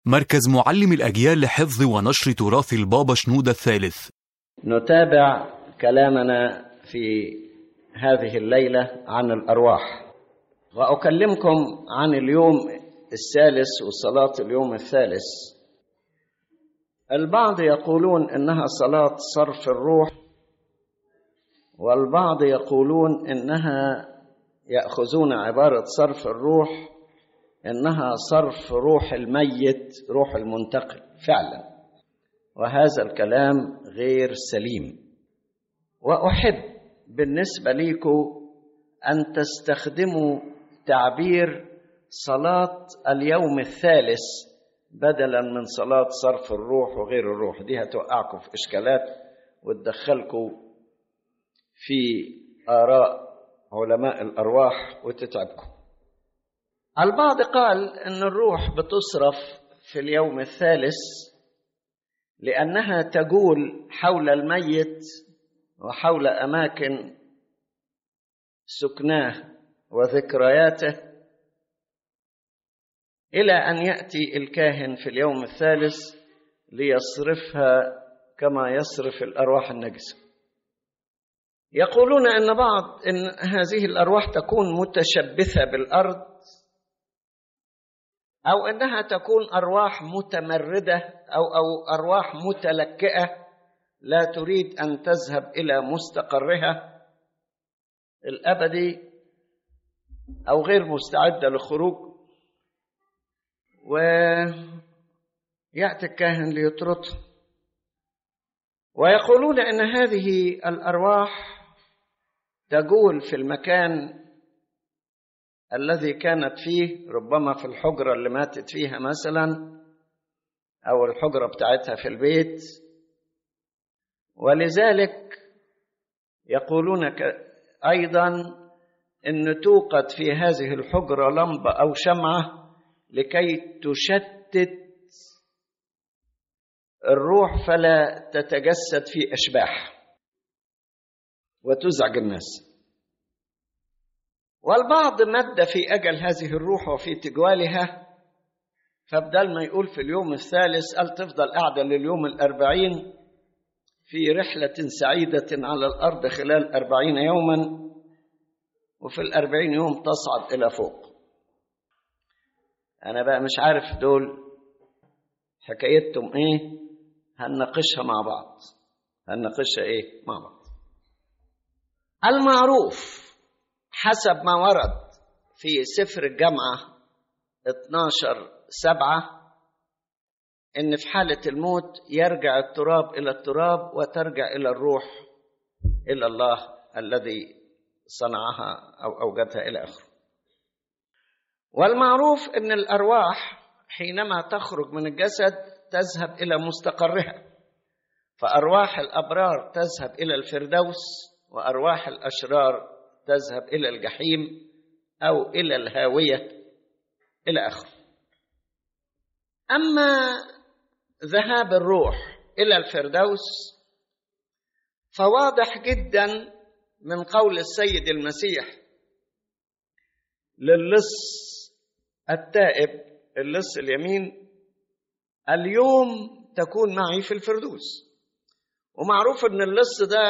مركز معلم الأجيال لحفظ ونشر تراث البابا شنودة الثالث نتابع كلامنا في هذه الليلة عن الأرواح وأكلمكم عن اليوم الثالث وصلاة اليوم الثالث البعض يقولون إنها صلاة صرف الروح والبعض يقولون إنها يأخذون عبارة صرف الروح إنها صرف روح الميت روح المنتقل فعلا وهذا الكلام غير سليم وأحب بالنسبة ليكم أن تستخدموا تعبير صلاة اليوم الثالث بدلا من صلاة صرف الروح وغير الروح دي هتوقعكم في إشكالات وتدخلكم في آراء علماء الأرواح وتتعبكم البعض قال أن الروح بتصرف في اليوم الثالث لأنها تجول حول الميت وحول أماكن سكناه وذكرياته إلى أن يأتي الكاهن في اليوم الثالث ليصرفها كما يصرف الأرواح النجسة يقولون أن بعض أن هذه الأرواح تكون متشبثة بالأرض أو أنها تكون أرواح متمردة أو أو أرواح متلكئة لا تريد أن تذهب إلى مستقرها الأبدي أو غير مستعدة للخروج ويأتي الكاهن ليطردها ويقولون أن هذه الأرواح تجول في المكان الذي كانت فيه ربما في الحجرة اللي ماتت فيها مثلا أو الحجرة بتاعتها في البيت ولذلك يقولون أيضا أن توقد في هذه الحجرة لمبة أو شمعة لكي تشتت الروح فلا تتجسد في أشباح وتزعج الناس والبعض مد في أجل هذه الروح وفي تجوالها فبدل ما يقول في اليوم الثالث قال تفضل قاعدة لليوم الأربعين في رحلة سعيدة على الأرض خلال أربعين يوما وفي الأربعين يوم تصعد إلى فوق أنا بقى مش عارف دول حكايتهم إيه هنناقشها مع بعض هنناقشها إيه مع بعض المعروف حسب ما ورد في سفر الجامعة 12 سبعة إن في حالة الموت يرجع التراب إلى التراب وترجع إلى الروح إلى الله الذي صنعها أو أوجدها إلى آخره والمعروف أن الأرواح حينما تخرج من الجسد تذهب إلى مستقرها فأرواح الأبرار تذهب إلى الفردوس وأرواح الأشرار تذهب إلى الجحيم أو إلى الهاوية إلى آخره أما ذهاب الروح إلى الفردوس فواضح جدا من قول السيد المسيح للص التائب اللص اليمين اليوم تكون معي في الفردوس ومعروف ان اللص ده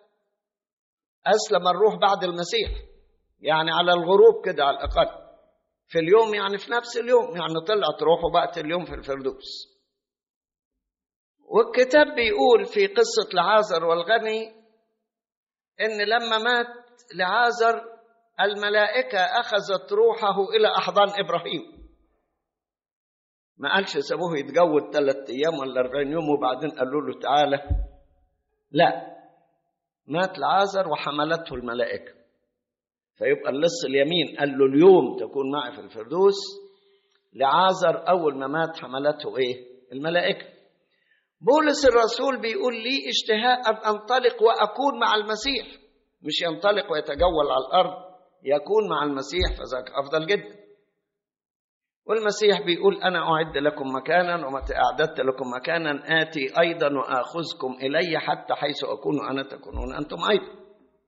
اسلم الروح بعد المسيح يعني على الغروب كده على الاقل في اليوم يعني في نفس اليوم يعني طلعت روحه بقت اليوم في الفردوس والكتاب بيقول في قصة لعازر والغني إن لما مات لعازر الملائكة أخذت روحه إلى أحضان إبراهيم ما قالش سابوه يتجود ثلاثة أيام ولا أربعين يوم وبعدين قالوا له تعالى لا مات لعازر وحملته الملائكة فيبقى اللص اليمين قال له اليوم تكون معي في الفردوس لعازر أول ما مات حملته إيه الملائكة بولس الرسول بيقول لي اشتهاء أن أنطلق وأكون مع المسيح مش ينطلق ويتجول على الأرض يكون مع المسيح فذاك أفضل جدا والمسيح بيقول أنا أعد لكم مكانا ومتى أعددت لكم مكانا آتي أيضا وآخذكم إلي حتى حيث أكون أنا تكونون أنتم أيضا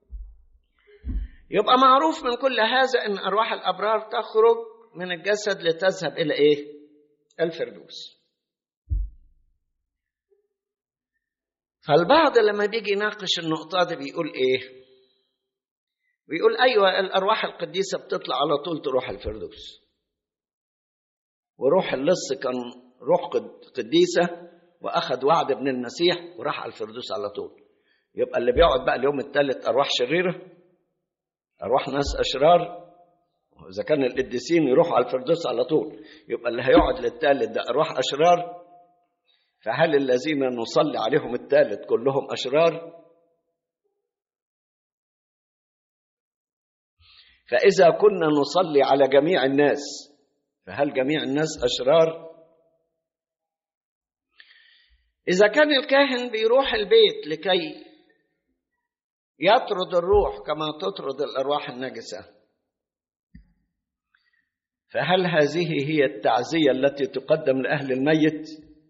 يبقى معروف من كل هذا أن أرواح الأبرار تخرج من الجسد لتذهب إلى إيه؟ الفردوس فالبعض لما بيجي يناقش النقطة دي بيقول إيه؟ بيقول أيوة الأرواح القديسة بتطلع على طول تروح الفردوس وروح اللص كان روح قديسة وأخذ وعد من المسيح وراح على الفردوس على طول يبقى اللي بيقعد بقى اليوم الثالث أرواح شريرة أرواح ناس أشرار إذا كان القديسين يروحوا على الفردوس على طول يبقى اللي هيقعد للثالث ده أرواح أشرار فهل الذين نصلي عليهم الثالث كلهم أشرار؟ فإذا كنا نصلي على جميع الناس فهل جميع الناس أشرار؟ إذا كان الكاهن بيروح البيت لكي يطرد الروح كما تطرد الأرواح النجسة فهل هذه هي التعزية التي تقدم لأهل الميت؟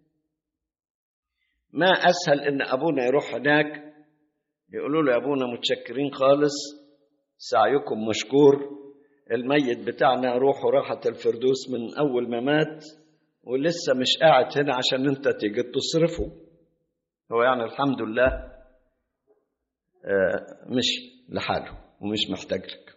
ما أسهل إن أبونا يروح هناك يقولوا له يا أبونا متشكرين خالص سعيكم مشكور الميت بتاعنا روحه راحت الفردوس من أول ما مات ولسه مش قاعد هنا عشان أنت تيجي تصرفه هو يعني الحمد لله مشي لحاله ومش محتاج لك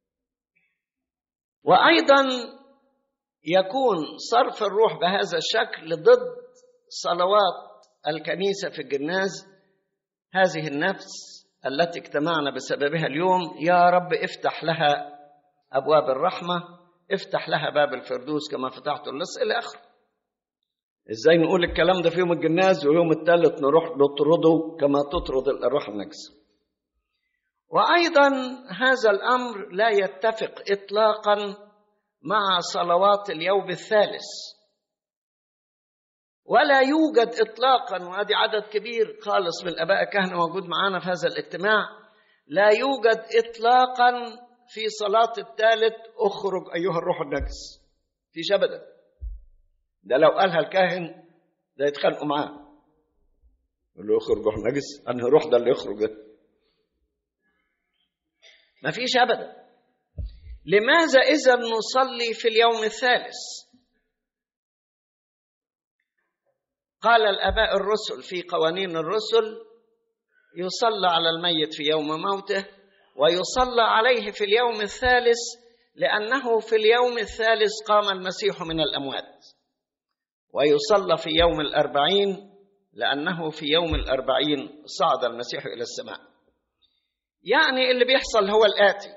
وأيضا يكون صرف الروح بهذا الشكل ضد صلوات الكنيسة في الجناز هذه النفس التي اجتمعنا بسببها اليوم يا رب افتح لها أبواب الرحمة افتح لها باب الفردوس كما فتحت اللص إلى آخره ازاي نقول الكلام ده في يوم الجناز ويوم الثالث نروح نطرده كما تطرد الارواح النجسه وايضا هذا الامر لا يتفق اطلاقا مع صلوات اليوم الثالث ولا يوجد اطلاقا وادي عدد كبير خالص من الاباء الكهنه موجود معانا في هذا الاجتماع لا يوجد اطلاقا في صلاه الثالث اخرج ايها الروح النجس فيش ابدا ده لو قالها الكاهن ده يتخانقوا معاه يقول له اخرج روح نجس انهي روح ده اللي يخرج ده ما فيش ابدا لماذا اذا نصلي في اليوم الثالث قال الاباء الرسل في قوانين الرسل يصلى على الميت في يوم موته ويصلى عليه في اليوم الثالث لانه في اليوم الثالث قام المسيح من الاموات ويصلى في يوم الأربعين لأنه في يوم الأربعين صعد المسيح إلى السماء يعني اللي بيحصل هو الآتي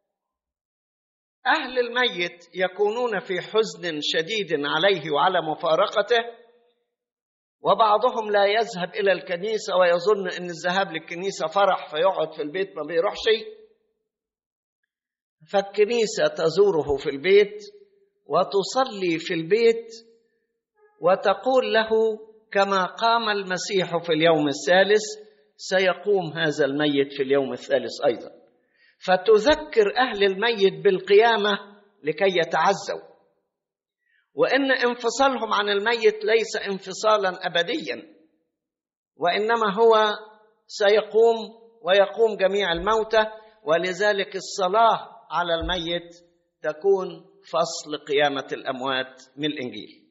أهل الميت يكونون في حزن شديد عليه وعلى مفارقته وبعضهم لا يذهب إلى الكنيسة ويظن أن الذهاب للكنيسة فرح فيقعد في البيت ما بيروحش فالكنيسة تزوره في البيت وتصلي في البيت وتقول له كما قام المسيح في اليوم الثالث سيقوم هذا الميت في اليوم الثالث ايضا فتذكر اهل الميت بالقيامه لكي يتعزوا وان انفصالهم عن الميت ليس انفصالا ابديا وانما هو سيقوم ويقوم جميع الموتى ولذلك الصلاه على الميت تكون فصل قيامه الاموات من الانجيل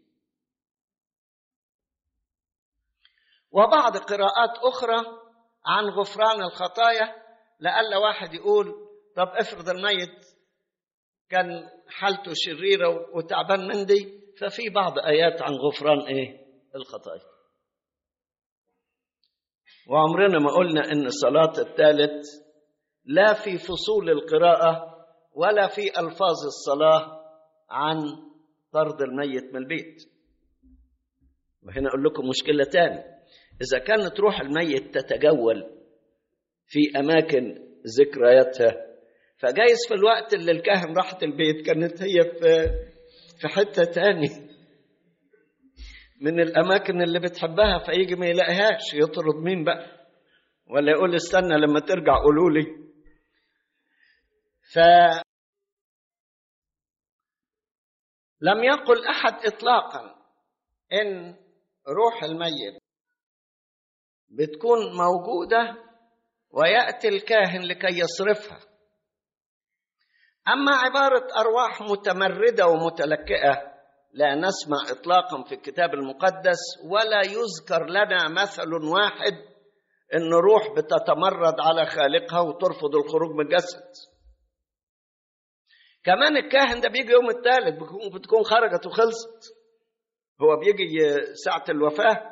وبعض قراءات أخرى عن غفران الخطايا لألا واحد يقول طب افرض الميت كان حالته شريرة وتعبان من دي ففي بعض آيات عن غفران إيه الخطايا وعمرنا ما قلنا إن صلاة الثالث لا في فصول القراءة ولا في ألفاظ الصلاة عن طرد الميت من البيت وهنا أقول لكم مشكلة تانية إذا كانت روح الميت تتجول في أماكن ذكرياتها فجايز في الوقت اللي الكاهن راحت البيت كانت هي في في حتة تاني من الأماكن اللي بتحبها فيجي ما يلاقيهاش يطرد مين بقى ولا يقول استنى لما ترجع قولوا لي ف لم يقل أحد إطلاقا إن روح الميت بتكون موجودة ويأتي الكاهن لكي يصرفها أما عبارة أرواح متمردة ومتلكئة لا نسمع اطلاقا في الكتاب المقدس ولا يذكر لنا مثل واحد ان روح بتتمرد على خالقها وترفض الخروج من الجسد كمان الكاهن ده بيجي يوم الثالث بتكون خرجت وخلصت هو بيجي ساعة الوفاة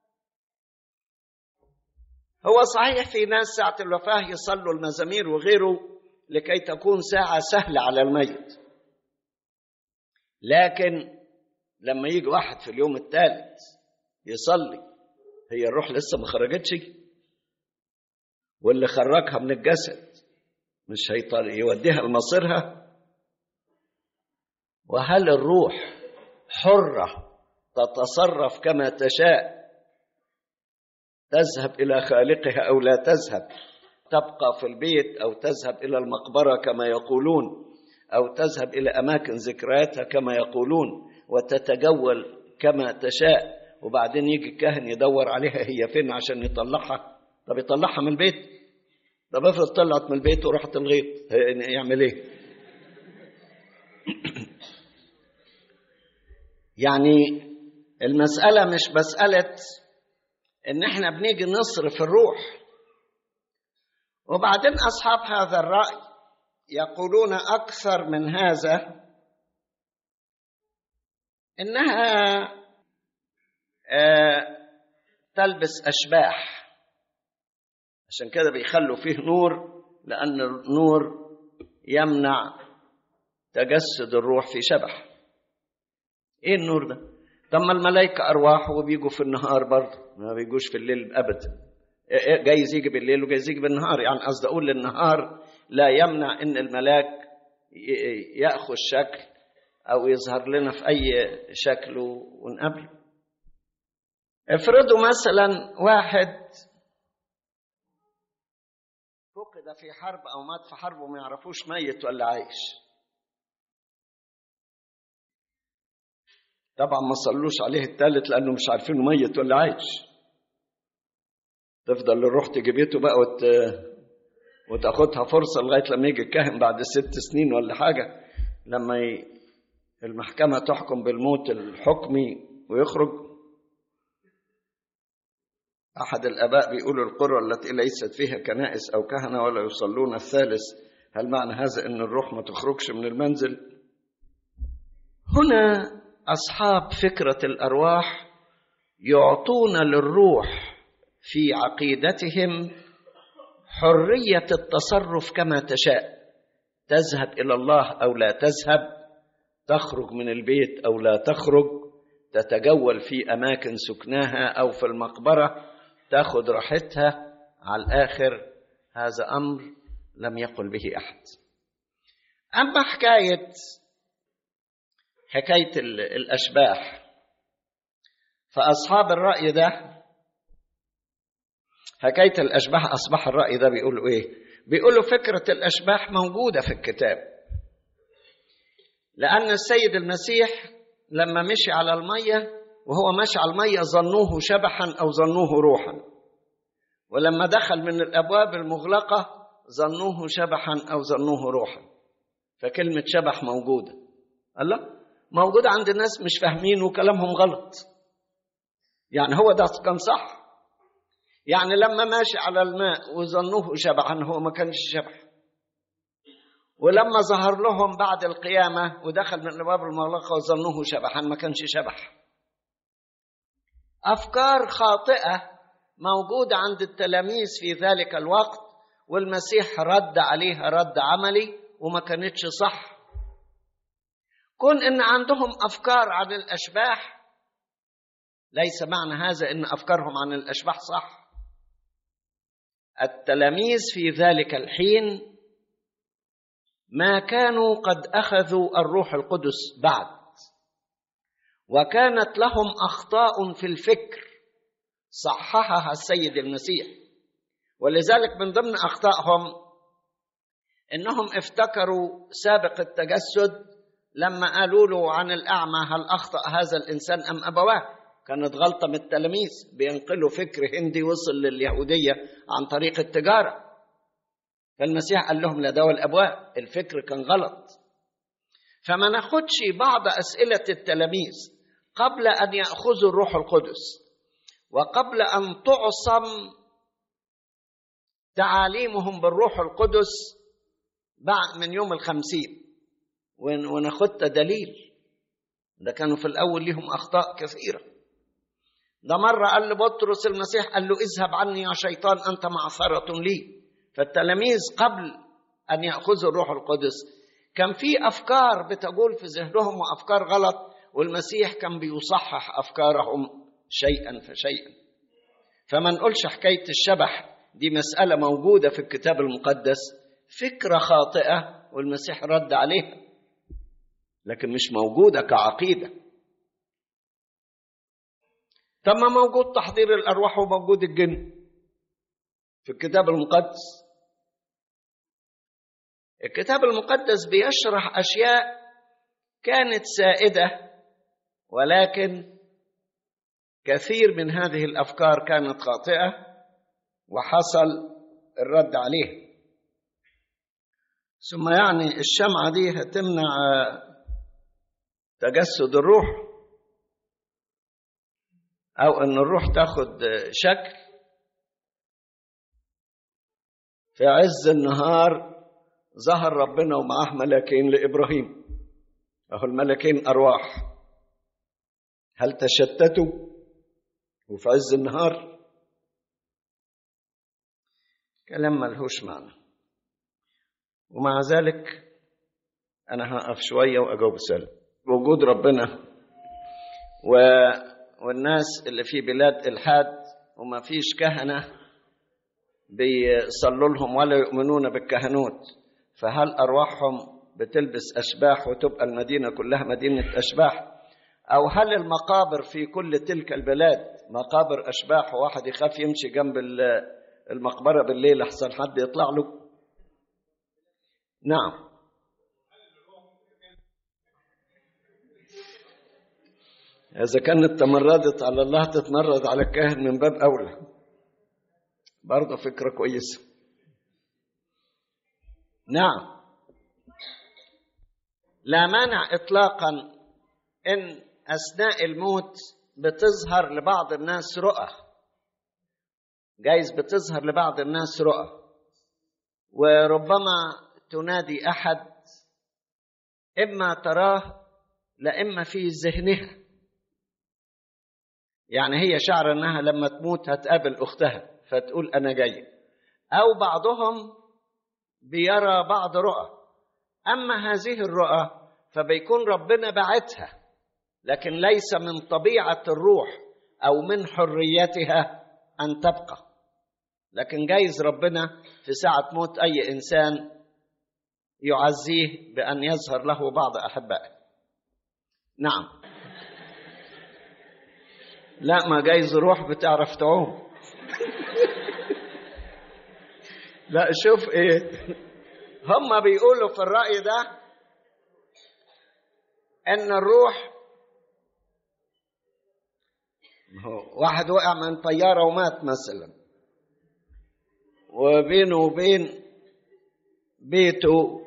هو صحيح في ناس ساعة الوفاة يصلوا المزامير وغيره لكي تكون ساعة سهلة على الميت لكن لما يجي واحد في اليوم الثالث يصلي هي الروح لسه ما خرجتش واللي خرجها من الجسد مش هيطل يوديها لمصيرها وهل الروح حرة تتصرف كما تشاء تذهب إلى خالقها أو لا تذهب تبقى في البيت أو تذهب إلى المقبرة كما يقولون أو تذهب إلى أماكن ذكرياتها كما يقولون وتتجول كما تشاء وبعدين يجي الكاهن يدور عليها هي فين عشان يطلعها طب يطلعها من البيت طب افرض طلعت من البيت وراحت الغيط يعمل ايه يعني المسألة مش مسألة إن إحنا بنيجي نصرف الروح وبعدين أصحاب هذا الرأي يقولون أكثر من هذا إنها آه تلبس أشباح عشان كده بيخلوا فيه نور لأن النور يمنع تجسد الروح في شبح ايه النور ده طب ما الملائكة أرواح وبيجوا في النهار برضه ما بيجوش في الليل أبدا جايز يجي بالليل وجايز يجي بالنهار يعني قصدي أقول النهار لا يمنع إن الملاك يأخذ شكل أو يظهر لنا في أي شكل ونقابله افرضوا مثلا واحد فقد في حرب أو مات في حرب وما يعرفوش ميت ولا عايش طبعا ما صلوش عليه الثالث لانه مش عارفينه ميت ولا عايش تفضل الروح تجي بيته بقى وت... وتاخدها فرصه لغايه لما يجي الكاهن بعد ست سنين ولا حاجه لما ي... المحكمه تحكم بالموت الحكمي ويخرج احد الاباء بيقول القرى التي ليست فيها كنائس او كهنه ولا يصلون الثالث هل معنى هذا ان الروح ما تخرجش من المنزل هنا اصحاب فكره الارواح يعطون للروح في عقيدتهم حريه التصرف كما تشاء تذهب الى الله او لا تذهب تخرج من البيت او لا تخرج تتجول في اماكن سكناها او في المقبره تاخذ راحتها على الاخر هذا امر لم يقل به احد اما حكايه حكايه الاشباح فاصحاب الراي ده حكايه الاشباح اصبح الراي ده بيقولوا ايه بيقولوا فكره الاشباح موجوده في الكتاب لان السيد المسيح لما مشي على الميه وهو ماشي على الميه ظنوه شبحا او ظنوه روحا ولما دخل من الابواب المغلقه ظنوه شبحا او ظنوه روحا فكلمه شبح موجوده الله موجوده عند الناس مش فاهمين وكلامهم غلط يعني هو ده كان صح يعني لما ماشي على الماء وظنوه شبحا هو ما كانش شبح ولما ظهر لهم بعد القيامة ودخل من الأبواب المغلقة وظنوه شبحا ما كانش شبح أفكار خاطئة موجودة عند التلاميذ في ذلك الوقت والمسيح رد عليها رد عملي وما كانتش صح كون إن عندهم أفكار عن الأشباح ليس معنى هذا إن أفكارهم عن الأشباح صح التلاميذ في ذلك الحين ما كانوا قد اخذوا الروح القدس بعد وكانت لهم اخطاء في الفكر صححها السيد المسيح ولذلك من ضمن اخطائهم انهم افتكروا سابق التجسد لما قالوا له عن الاعمى هل اخطا هذا الانسان ام ابواه كانت غلطه من التلاميذ بينقلوا فكر هندي وصل لليهوديه عن طريق التجاره فالمسيح قال لهم لا ده الابواب الفكر كان غلط فما ناخدش بعض اسئله التلاميذ قبل ان ياخذوا الروح القدس وقبل ان تعصم تعاليمهم بالروح القدس بعد من يوم الخمسين وناخدها دليل ده كانوا في الأول لهم أخطاء كثيرة ده مرة قال لبطرس المسيح قال له اذهب عني يا شيطان أنت معثرة لي فالتلاميذ قبل أن يأخذوا الروح القدس كان في أفكار بتقول في ذهنهم وأفكار غلط والمسيح كان بيصحح أفكارهم شيئا فشيئا فما نقولش حكاية الشبح دي مسألة موجودة في الكتاب المقدس فكرة خاطئة والمسيح رد عليها لكن مش موجودة كعقيدة طب ما موجود تحضير الأرواح وموجود الجن في الكتاب المقدس الكتاب المقدس بيشرح أشياء كانت سائدة ولكن كثير من هذه الأفكار كانت خاطئة وحصل الرد عليه ثم يعني الشمعة دي هتمنع تجسد الروح أو أن الروح تاخد شكل في عز النهار ظهر ربنا ومعاه ملكين لإبراهيم أهو الملكين أرواح هل تشتتوا وفي عز النهار كلام ملهوش معنى ومع ذلك أنا هقف شوية وأجاوب السؤال وجود ربنا و... والناس اللي في بلاد الحاد وما فيش كهنة بيصلوا لهم ولا يؤمنون بالكهنوت فهل أرواحهم بتلبس أشباح وتبقى المدينة كلها مدينة أشباح أو هل المقابر في كل تلك البلاد مقابر أشباح وواحد يخاف يمشي جنب المقبرة بالليل أحسن حد يطلع له نعم إذا كانت تمردت على الله تتمرد على الكاهن من باب أولى برضه فكرة كويسة نعم لا مانع إطلاقا إن أثناء الموت بتظهر لبعض الناس رؤى جايز بتظهر لبعض الناس رؤى وربما تنادي أحد إما تراه لإما في ذهنها يعني هي شعر انها لما تموت هتقابل اختها فتقول انا جاي او بعضهم بيرى بعض رؤى اما هذه الرؤى فبيكون ربنا بعتها لكن ليس من طبيعه الروح او من حريتها ان تبقى لكن جايز ربنا في ساعه موت اي انسان يعزيه بان يظهر له بعض احبائه نعم لا ما جايز روح بتعرف تعوم لا شوف ايه هم بيقولوا في الرأي ده ان الروح واحد وقع من طيارة ومات مثلا وبينه وبين بيته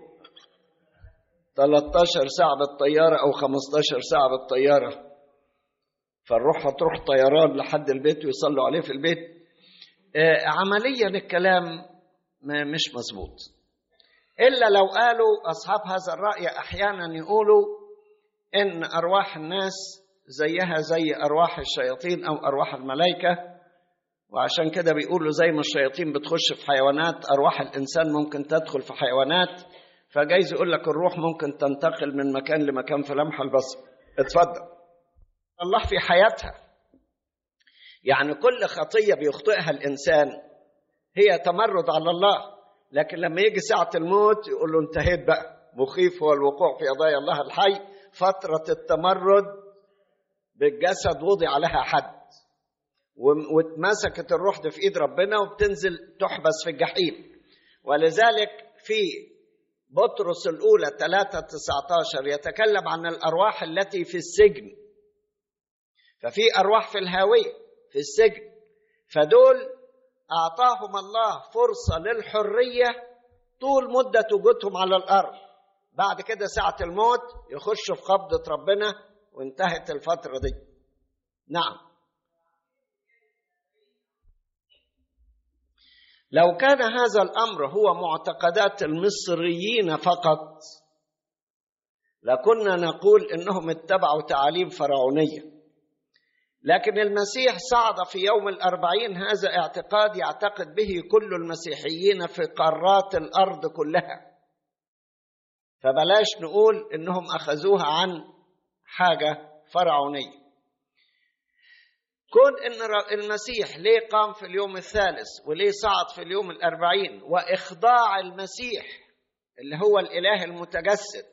13 ساعة بالطيارة أو 15 ساعة بالطيارة فالروح هتروح طيران لحد البيت ويصلوا عليه في البيت آه عمليا الكلام مش مظبوط الا لو قالوا اصحاب هذا الراي احيانا يقولوا ان ارواح الناس زيها زي ارواح الشياطين او ارواح الملائكه وعشان كده بيقولوا زي ما الشياطين بتخش في حيوانات ارواح الانسان ممكن تدخل في حيوانات فجايز يقول لك الروح ممكن تنتقل من مكان لمكان في لمح البصر اتفضل الله في حياتها يعني كل خطية بيخطئها الإنسان هي تمرد على الله لكن لما يجي ساعة الموت يقول له انتهيت بقى مخيف هو الوقوع في قضايا الله الحي فترة التمرد بالجسد وضع لها حد واتمسكت الروح دي في ايد ربنا وبتنزل تحبس في الجحيم ولذلك في بطرس الأولى 3 19 يتكلم عن الأرواح التي في السجن ففي ارواح في الهاويه في السجن فدول اعطاهم الله فرصه للحريه طول مده وجودهم على الارض بعد كده ساعة الموت يخشوا في قبضة ربنا وانتهت الفترة دي نعم لو كان هذا الأمر هو معتقدات المصريين فقط لكنا نقول إنهم اتبعوا تعاليم فرعونية لكن المسيح صعد في يوم الأربعين هذا اعتقاد يعتقد به كل المسيحيين في قارات الأرض كلها فبلاش نقول إنهم أخذوها عن حاجة فرعونية كون إن المسيح ليه قام في اليوم الثالث وليه صعد في اليوم الأربعين وإخضاع المسيح اللي هو الإله المتجسد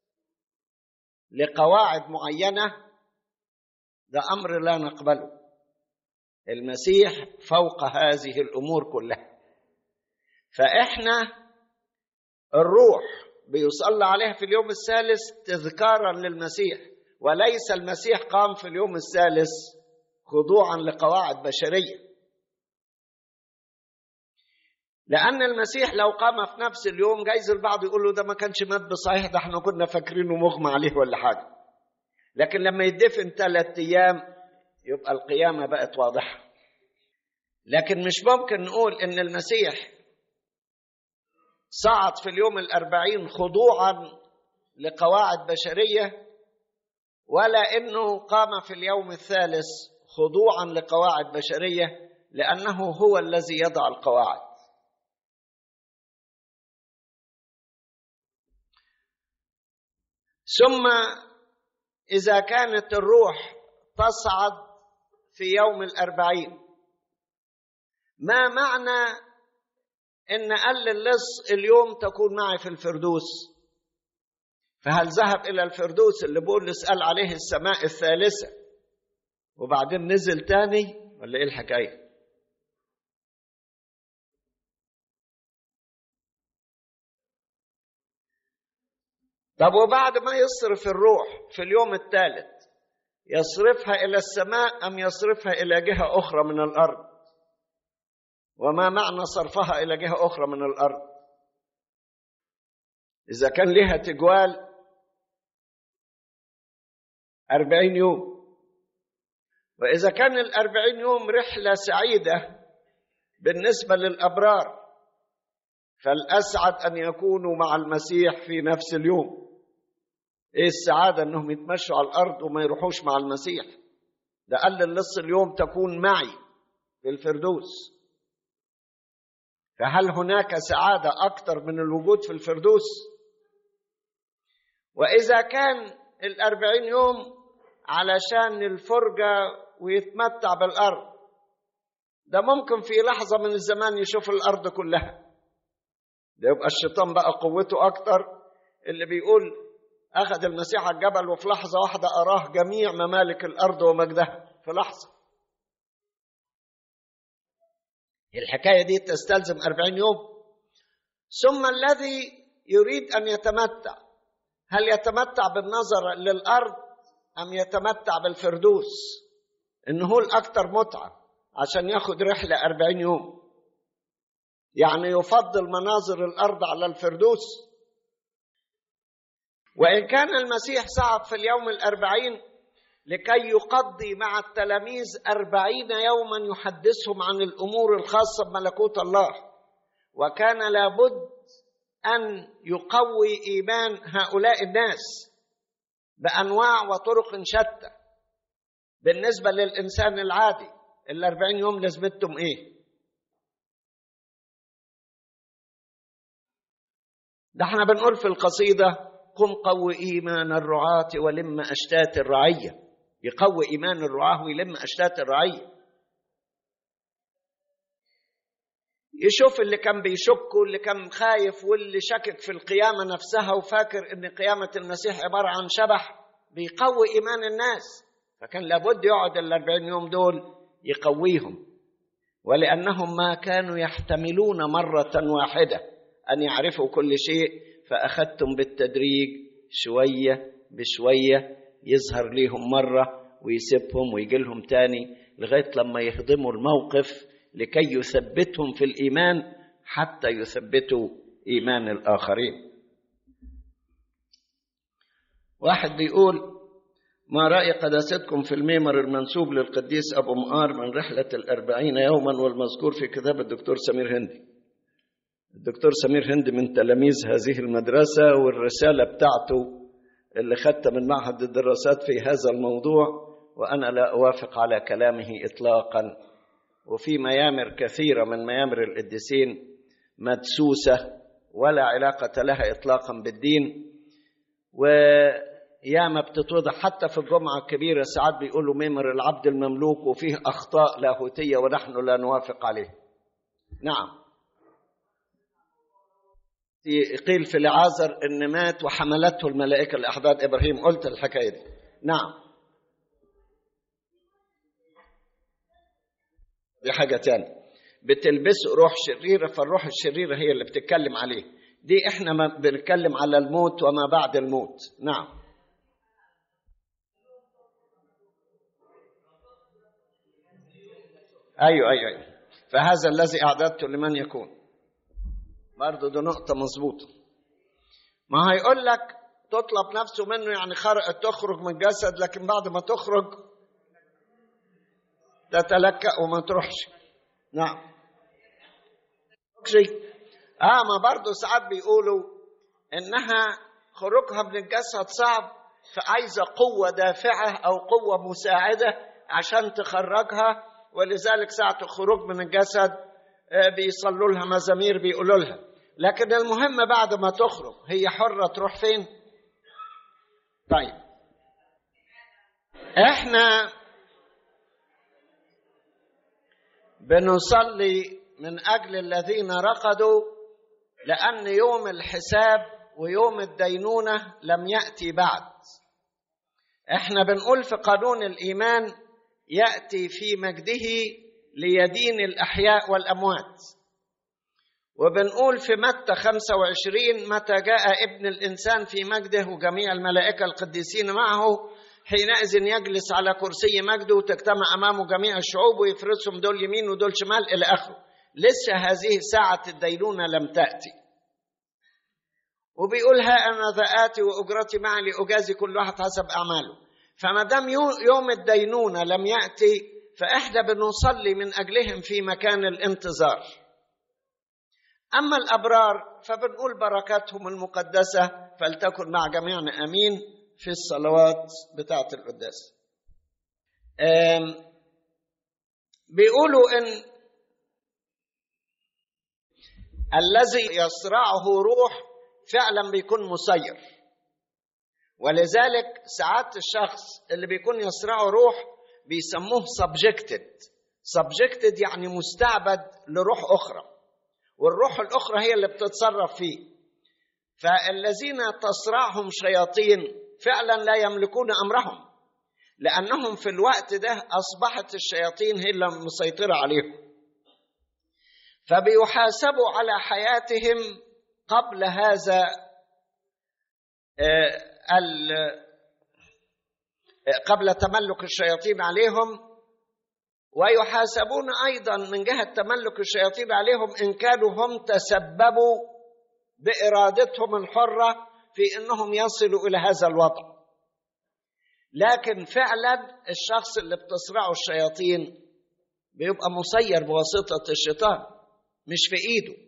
لقواعد معينة ده امر لا نقبله المسيح فوق هذه الامور كلها فاحنا الروح بيصلى عليها في اليوم الثالث تذكارا للمسيح وليس المسيح قام في اليوم الثالث خضوعا لقواعد بشريه لأن المسيح لو قام في نفس اليوم جايز البعض يقول له ده ما كانش مات بصحيح ده احنا كنا فاكرينه مغمى عليه ولا حاجة لكن لما يدفن ثلاث ايام يبقى القيامه بقت واضحه لكن مش ممكن نقول ان المسيح صعد في اليوم الاربعين خضوعا لقواعد بشريه ولا انه قام في اليوم الثالث خضوعا لقواعد بشريه لانه هو الذي يضع القواعد ثم إذا كانت الروح تصعد في يوم الأربعين ما معنى إن قال اللص اليوم تكون معي في الفردوس فهل ذهب إلى الفردوس اللي بولس قال عليه السماء الثالثة وبعدين نزل تاني ولا إيه الحكاية طب وبعد ما يصرف الروح في اليوم الثالث يصرفها الى السماء ام يصرفها الى جهه اخرى من الارض وما معنى صرفها الى جهه اخرى من الارض اذا كان لها تجوال أربعين يوم وإذا كان الأربعين يوم رحلة سعيدة بالنسبة للأبرار فالأسعد أن يكونوا مع المسيح في نفس اليوم ايه السعاده انهم يتمشوا على الارض وما يروحوش مع المسيح ده قال للص اليوم تكون معي في الفردوس فهل هناك سعاده اكثر من الوجود في الفردوس واذا كان الاربعين يوم علشان الفرجه ويتمتع بالارض ده ممكن في لحظه من الزمان يشوف الارض كلها ده يبقى الشيطان بقى قوته اكتر اللي بيقول أخذ المسيح على الجبل وفي لحظة واحدة أراه جميع ممالك الأرض ومجدها في لحظة الحكاية دي تستلزم أربعين يوم ثم الذي يريد أن يتمتع هل يتمتع بالنظر للأرض أم يتمتع بالفردوس إنه هو الأكثر متعة عشان ياخد رحلة أربعين يوم يعني يفضل مناظر الأرض على الفردوس وإن كان المسيح صعد في اليوم الأربعين لكي يقضي مع التلاميذ أربعين يوما يحدثهم عن الأمور الخاصة بملكوت الله وكان لابد أن يقوي إيمان هؤلاء الناس بأنواع وطرق شتى بالنسبة للإنسان العادي الأربعين يوم لازمتهم إيه ده احنا بنقول في القصيده قم قوي إيمان الرعاة ولم أشتات الرعية يقوي إيمان الرعاة ويلم أشتات الرعية يشوف اللي كان بيشك واللي كان خايف واللي شكك في القيامة نفسها وفاكر إن قيامة المسيح عبارة عن شبح بيقوي إيمان الناس فكان لابد يقعد الأربعين يوم دول يقويهم ولأنهم ما كانوا يحتملون مرة واحدة أن يعرفوا كل شيء فأخذتم بالتدريج شوية بشوية يظهر ليهم مرة ويسيبهم ويجي لهم تاني لغاية لما يهضموا الموقف لكي يثبتهم في الإيمان حتى يثبتوا إيمان الآخرين واحد بيقول ما رأي قداستكم في الميمر المنسوب للقديس أبو مقار من رحلة الأربعين يوما والمذكور في كتاب الدكتور سمير هندي الدكتور سمير هندي من تلاميذ هذه المدرسة والرسالة بتاعته اللي خدتها من معهد الدراسات في هذا الموضوع وأنا لا أوافق على كلامه إطلاقا وفي ميامر كثيرة من ميامر القديسين مدسوسة ولا علاقة لها إطلاقا بالدين وياما بتتوضح حتى في الجمعة الكبيرة ساعات بيقولوا ميمر العبد المملوك وفيه أخطاء لاهوتية ونحن لا نوافق عليه نعم قيل في العازر ان مات وحملته الملائكه لاحضان ابراهيم قلت الحكايه دي نعم دي حاجه تانية بتلبسه روح شريره فالروح الشريره هي اللي بتتكلم عليه دي احنا ما بنتكلم على الموت وما بعد الموت نعم ايوه ايوه ايوه فهذا الذي اعددته لمن يكون برضه دي نقطة مظبوطة ما هيقول لك تطلب نفسه منه يعني خرق تخرج من الجسد لكن بعد ما تخرج تتلكأ وما تروحش نعم شيء اه ما برضه ساعات بيقولوا انها خروجها من الجسد صعب فعايزه قوه دافعه او قوه مساعده عشان تخرجها ولذلك ساعه الخروج من الجسد بيصلوا لها مزامير بيقولوا لها لكن المهم بعد ما تخرج هي حرة تروح فين طيب احنا بنصلي من اجل الذين رقدوا لان يوم الحساب ويوم الدينونه لم ياتي بعد احنا بنقول في قانون الايمان ياتي في مجده ليدين الأحياء والأموات وبنقول في متى 25 متى جاء ابن الإنسان في مجده وجميع الملائكة القديسين معه حينئذ يجلس على كرسي مجده وتجتمع أمامه جميع الشعوب ويفرسهم دول يمين ودول شمال إلى آخره لسه هذه ساعة الدينونة لم تأتي وبيقول ها أنا ذا آتي وأجرتي معي لأجازي كل واحد حسب أعماله فما دام يوم الدينونة لم يأتي فاحنا بنصلي من اجلهم في مكان الانتظار اما الابرار فبنقول بركاتهم المقدسه فلتكن مع جميعنا امين في الصلوات بتاعه القداس بيقولوا ان الذي يصرعه روح فعلا بيكون مسير ولذلك ساعات الشخص اللي بيكون يصرعه روح بيسموه subjected subjected يعني مستعبد لروح أخرى والروح الأخرى هي اللي بتتصرف فيه فالذين تصرعهم شياطين فعلا لا يملكون أمرهم لأنهم في الوقت ده أصبحت الشياطين هي اللي مسيطرة عليهم فبيحاسبوا على حياتهم قبل هذا قبل تملك الشياطين عليهم ويحاسبون ايضا من جهه تملك الشياطين عليهم ان كانوا هم تسببوا بارادتهم الحره في انهم يصلوا الى هذا الوضع لكن فعلا الشخص اللي بتصرعه الشياطين بيبقى مسير بواسطه الشيطان مش في ايده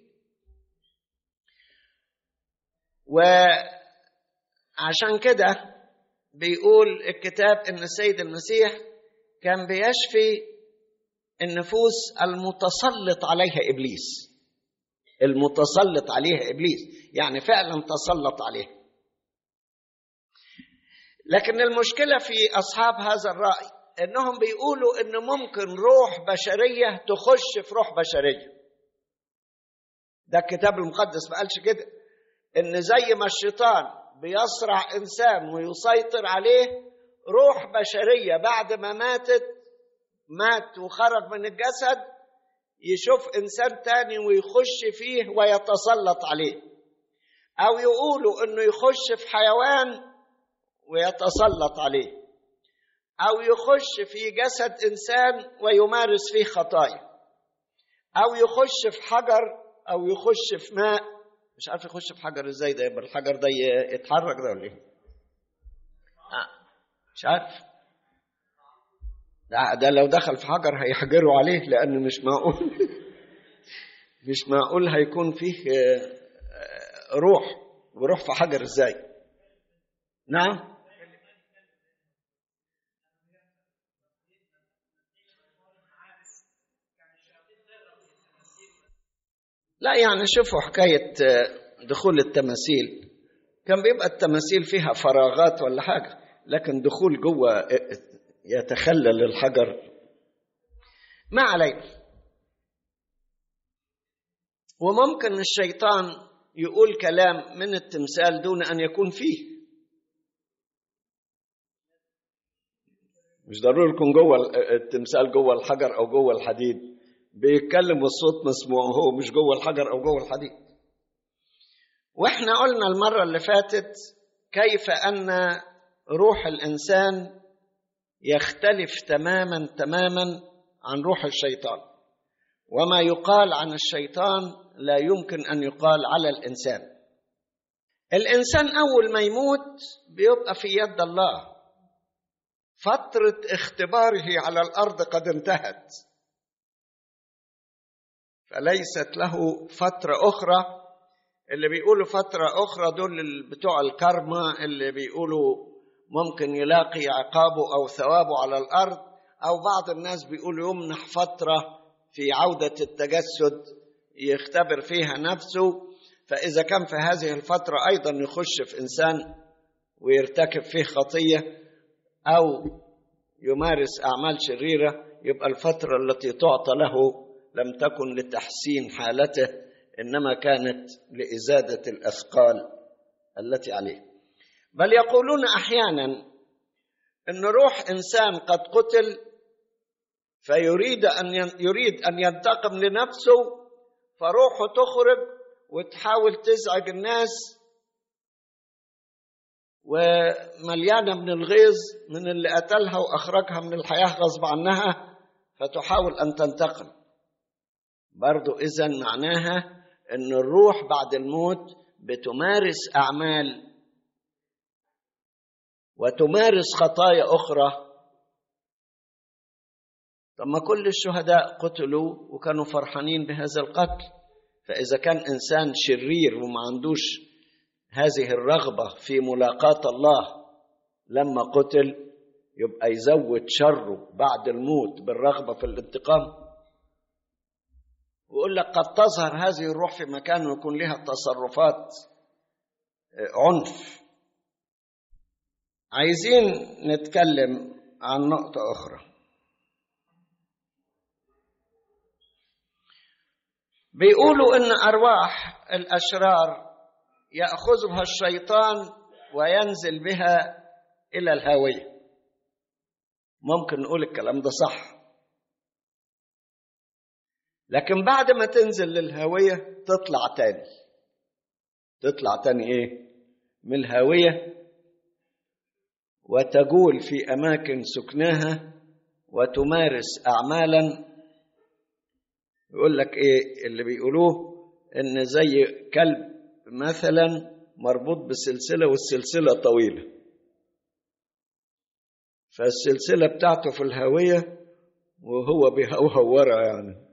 وعشان كده بيقول الكتاب ان السيد المسيح كان بيشفي النفوس المتسلط عليها ابليس المتسلط عليها ابليس يعني فعلا تسلط عليها لكن المشكله في اصحاب هذا الراي انهم بيقولوا ان ممكن روح بشريه تخش في روح بشريه ده الكتاب المقدس ما قالش كده ان زي ما الشيطان بيصرع انسان ويسيطر عليه روح بشريه بعد ما ماتت مات وخرج من الجسد يشوف انسان تاني ويخش فيه ويتسلط عليه او يقولوا انه يخش في حيوان ويتسلط عليه او يخش في جسد انسان ويمارس فيه خطايا او يخش في حجر او يخش في ماء مش عارف يخش في حجر ازاي ده يبقى الحجر ده يتحرك ده ولا ايه آه، مش عارف ده, ده لو دخل في حجر هيحجروا عليه لأن مش معقول مش معقول هيكون فيه آه، آه، روح وروح في حجر ازاي نعم لا يعني شوفوا حكاية آه، دخول التماثيل كان بيبقى التماثيل فيها فراغات ولا حاجة لكن دخول جوه آه، يتخلل الحجر ما علينا وممكن الشيطان يقول كلام من التمثال دون ان يكون فيه مش ضروري يكون جوه التمثال جوه الحجر او جوه الحديد بيتكلم والصوت مسموع هو مش جوه الحجر او جوه الحديد واحنا قلنا المره اللي فاتت كيف ان روح الانسان يختلف تماما تماما عن روح الشيطان وما يقال عن الشيطان لا يمكن ان يقال على الانسان الانسان اول ما يموت بيبقى في يد الله فتره اختباره على الارض قد انتهت فليست له فتره اخرى اللي بيقولوا فتره اخرى دول بتوع الكرمة اللي بيقولوا ممكن يلاقي عقابه او ثوابه على الارض او بعض الناس بيقولوا يمنح فتره في عوده التجسد يختبر فيها نفسه فاذا كان في هذه الفتره ايضا يخش في انسان ويرتكب فيه خطيه او يمارس اعمال شريره يبقى الفتره التي تعطى له لم تكن لتحسين حالته انما كانت لازاده الاثقال التي عليه بل يقولون احيانا ان روح انسان قد قتل فيريد ان يريد ان ينتقم لنفسه فروحه تخرج وتحاول تزعج الناس ومليانه من الغيظ من اللي قتلها واخرجها من الحياه غصب عنها فتحاول ان تنتقم برضو اذا معناها ان الروح بعد الموت بتمارس اعمال وتمارس خطايا اخرى طب ما كل الشهداء قتلوا وكانوا فرحانين بهذا القتل فاذا كان انسان شرير وما عندوش هذه الرغبه في ملاقاه الله لما قتل يبقى يزود شره بعد الموت بالرغبه في الانتقام ويقول لك قد تظهر هذه الروح في مكان ويكون لها تصرفات عنف عايزين نتكلم عن نقطة أخرى بيقولوا إن أرواح الأشرار يأخذها الشيطان وينزل بها إلى الهاوية ممكن نقول الكلام ده صح لكن بعد ما تنزل للهاوية تطلع تاني تطلع تاني ايه من الهاوية وتجول في أماكن سكناها وتمارس أعمالا يقول لك ايه اللي بيقولوه ان زي كلب مثلا مربوط بسلسلة والسلسلة طويلة فالسلسلة بتاعته في الهاوية وهو بيهوهو ورا يعني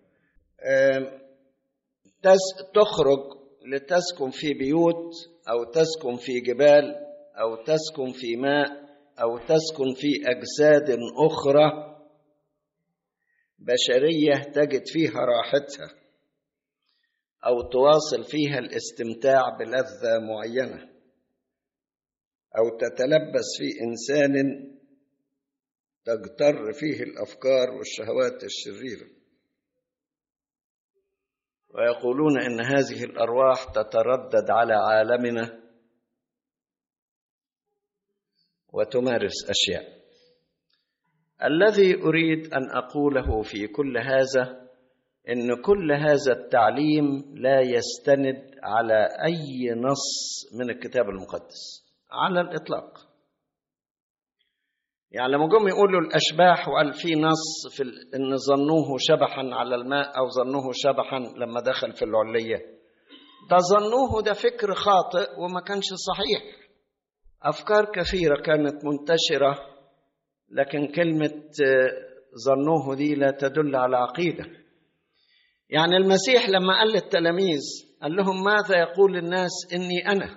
تخرج لتسكن في بيوت او تسكن في جبال او تسكن في ماء او تسكن في اجساد اخرى بشريه تجد فيها راحتها او تواصل فيها الاستمتاع بلذه معينه او تتلبس في انسان تجتر فيه الافكار والشهوات الشريره ويقولون ان هذه الارواح تتردد على عالمنا وتمارس اشياء الذي اريد ان اقوله في كل هذا ان كل هذا التعليم لا يستند على اي نص من الكتاب المقدس على الاطلاق يعني لما جم يقولوا الاشباح وقال في نص في ان ظنوه شبحا على الماء او ظنوه شبحا لما دخل في العليه ده ظنوه ده فكر خاطئ وما كانش صحيح أفكار كثيرة كانت منتشرة لكن كلمة ظنوه دي لا تدل على عقيدة يعني المسيح لما قال للتلاميذ قال لهم ماذا يقول الناس إني أنا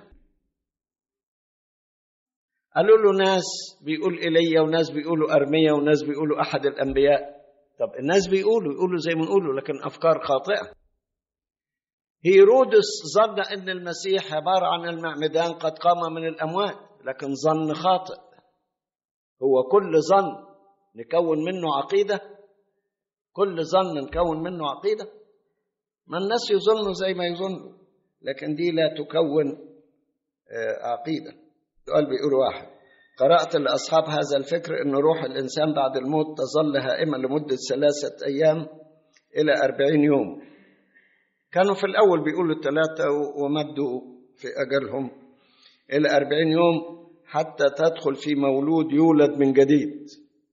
قالوا له ناس بيقول إيليا وناس بيقولوا أرميا وناس بيقولوا أحد الأنبياء طب الناس بيقولوا يقولوا زي ما نقولوا لكن أفكار خاطئة هيرودس ظن أن المسيح عبارة عن المعمدان قد قام من الأموات لكن ظن خاطئ هو كل ظن نكون منه عقيدة كل ظن نكون منه عقيدة ما الناس يظنوا زي ما يظنوا لكن دي لا تكون عقيدة سؤال بيقول واحد قرأت لأصحاب هذا الفكر أن روح الإنسان بعد الموت تظل هائمة لمدة ثلاثة أيام إلى أربعين يوم كانوا في الأول بيقولوا ثلاثة ومدوا في أجلهم إلى أربعين يوم حتى تدخل في مولود يولد من جديد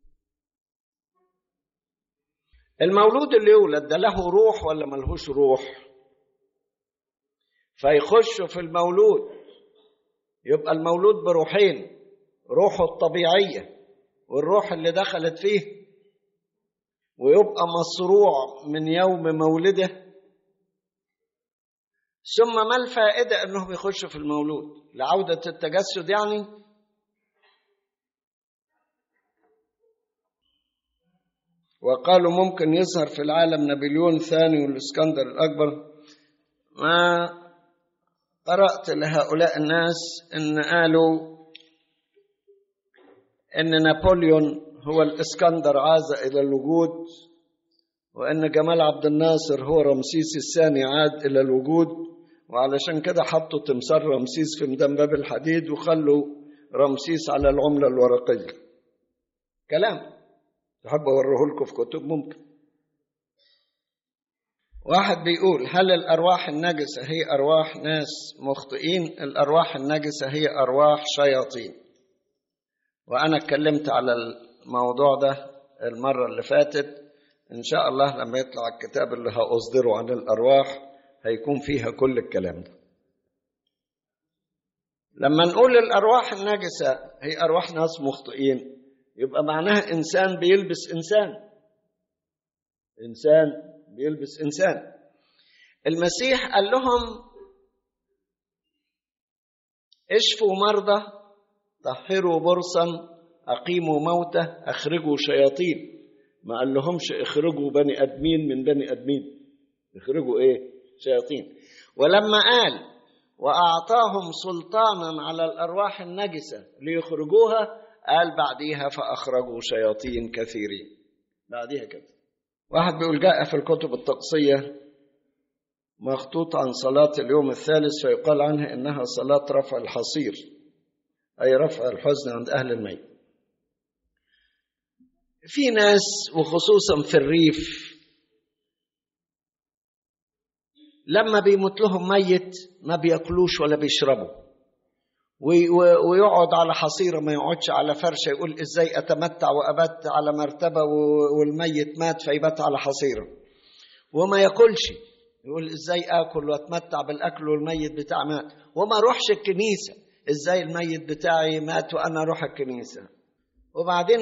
المولود اللي يولد ده له روح ولا ملهوش روح فيخشوا في المولود يبقى المولود بروحين روحه الطبيعية والروح اللي دخلت فيه ويبقى مصروع من يوم مولده ثم ما الفائدة أنهم يخشوا في المولود لعودة التجسد يعني وقالوا ممكن يظهر في العالم نابليون الثاني والاسكندر الأكبر ما قرأت لهؤلاء الناس أن قالوا أن نابليون هو الاسكندر عاز إلى الوجود وأن جمال عبد الناصر هو رمسيس الثاني عاد إلى الوجود وعلشان كده حطوا تمثال رمسيس في ميدان باب الحديد وخلوا رمسيس على العملة الورقية كلام تحب أوريه لكم في كتب ممكن واحد بيقول هل الأرواح النجسة هي أرواح ناس مخطئين الأرواح النجسة هي أرواح شياطين وأنا اتكلمت على الموضوع ده المرة اللي فاتت إن شاء الله لما يطلع الكتاب اللي هأصدره عن الأرواح هيكون فيها كل الكلام ده لما نقول الأرواح النجسة هي أرواح ناس مخطئين يبقى معناها إنسان بيلبس إنسان إنسان بيلبس إنسان المسيح قال لهم اشفوا مرضى طهروا برصا أقيموا موتى أخرجوا شياطين ما قال لهمش اخرجوا بني أدمين من بني أدمين اخرجوا إيه شياطين ولما قال وأعطاهم سلطانا على الأرواح النجسة ليخرجوها قال بعديها فأخرجوا شياطين كثيرين بعديها كده واحد بيقول جاء في الكتب الطقسية مخطوط عن صلاة اليوم الثالث فيقال عنها إنها صلاة رفع الحصير أي رفع الحزن عند أهل الميت في ناس وخصوصا في الريف لما بيموت لهم ميت ما بياكلوش ولا بيشربوا ويقعد على حصيره ما يقعدش على فرشه يقول ازاي اتمتع وابت على مرتبه والميت مات فيبات على حصيره وما ياكلش يقول ازاي اكل واتمتع بالاكل والميت بتاعي مات وما اروحش الكنيسه ازاي الميت بتاعي مات وانا اروح الكنيسه وبعدين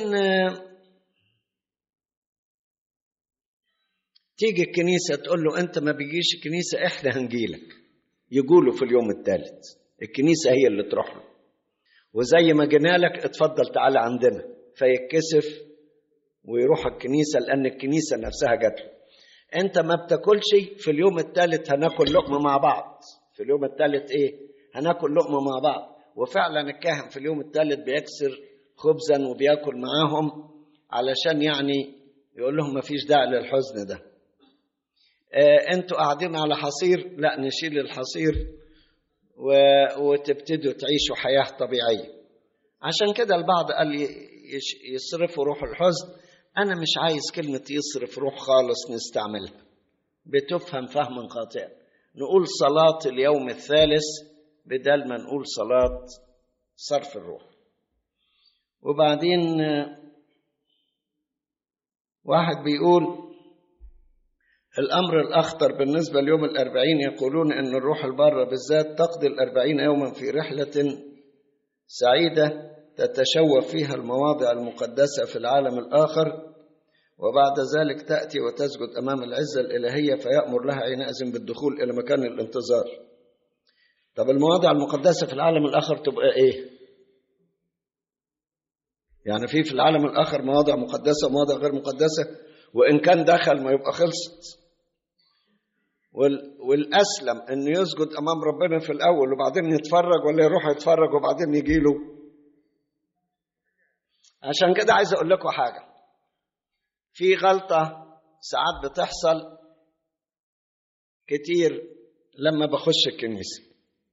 تيجي الكنيسة تقول له أنت ما بيجيش الكنيسة إحنا هنجيلك يقولوا في اليوم الثالث الكنيسة هي اللي تروح له وزي ما جينا لك اتفضل تعالى عندنا فيتكسف ويروح الكنيسة لأن الكنيسة نفسها جات له أنت ما بتاكلش في اليوم الثالث هناكل لقمة مع بعض في اليوم الثالث إيه هناكل لقمة مع بعض وفعلا الكاهن في اليوم الثالث بيكسر خبزا وبياكل معاهم علشان يعني يقول لهم ما فيش داعي للحزن ده آه انتوا قاعدين على حصير لا نشيل الحصير و... وتبتدوا تعيشوا حياة طبيعية عشان كده البعض قال يش... يصرفوا روح الحزن أنا مش عايز كلمة يصرف روح خالص نستعملها بتفهم فهما خاطئا نقول صلاة اليوم الثالث بدل ما نقول صلاة صرف الروح وبعدين واحد بيقول الأمر الأخطر بالنسبة ليوم الأربعين يقولون أن الروح البارة بالذات تقضي الأربعين يوما في رحلة سعيدة تتشوف فيها المواضع المقدسة في العالم الآخر وبعد ذلك تأتي وتسجد أمام العزة الإلهية فيأمر لها حينئذ بالدخول إلى مكان الانتظار طب المواضع المقدسة في العالم الآخر تبقى إيه؟ يعني في في العالم الآخر مواضع مقدسة ومواضع غير مقدسة وإن كان دخل ما يبقى خلصت وال... والأسلم إنه يسجد أمام ربنا في الأول وبعدين يتفرج ولا يروح يتفرج وبعدين يجي له عشان كده عايز أقول لكم حاجة في غلطة ساعات بتحصل كتير لما بخش الكنيسة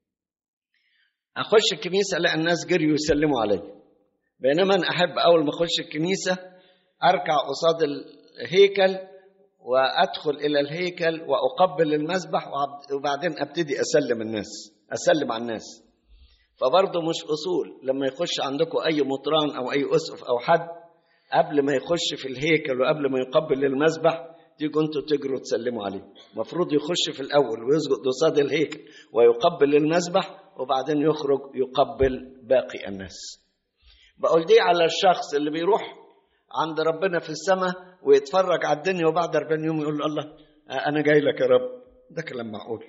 أخش الكنيسة ألاقي الناس جريوا يسلموا عليا بينما أنا أحب أول ما أخش الكنيسة أركع قصاد الهيكل وأدخل إلى الهيكل وأقبل المسبح وبعدين أبتدي أسلم الناس أسلم على الناس فبرضه مش أصول لما يخش عندكم أي مطران أو أي أسقف أو حد قبل ما يخش في الهيكل وقبل ما يقبل المسبح تيجوا انتوا تجروا تسلموا عليه المفروض يخش في الاول ويسجد قصاد الهيكل ويقبل المسبح وبعدين يخرج يقبل باقي الناس بقول دي على الشخص اللي بيروح عند ربنا في السماء ويتفرج على الدنيا وبعد 40 يوم يقول له الله انا جاي لك يا رب ده كلام معقول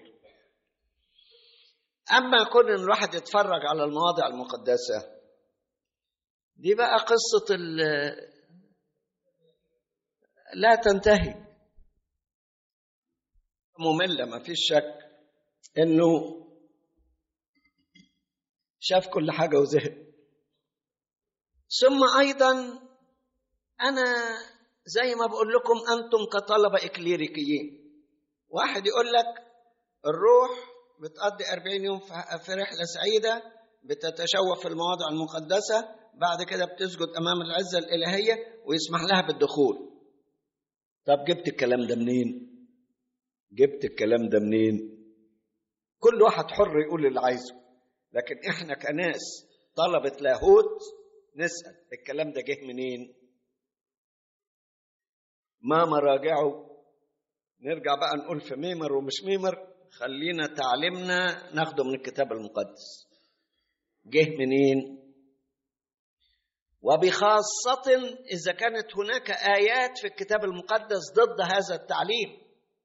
اما كون ان الواحد يتفرج على المواضع المقدسه دي بقى قصه لا تنتهي مملة ما فيش شك انه شاف كل حاجة وزهق ثم ايضا انا زي ما بقول لكم انتم كطلبة اكليريكيين واحد يقول لك الروح بتقضي أربعين يوم في رحلة سعيدة بتتشوف في المواضع المقدسة بعد كده بتسجد أمام العزة الإلهية ويسمح لها بالدخول طب جبت الكلام ده منين جبت الكلام ده منين كل واحد حر يقول اللي عايزه لكن احنا كناس طلبة لاهوت نسأل الكلام ده جه منين ما مراجعه نرجع بقى نقول في ميمر ومش ميمر خلينا تعليمنا ناخده من الكتاب المقدس جه منين وبخاصة إذا كانت هناك آيات في الكتاب المقدس ضد هذا التعليم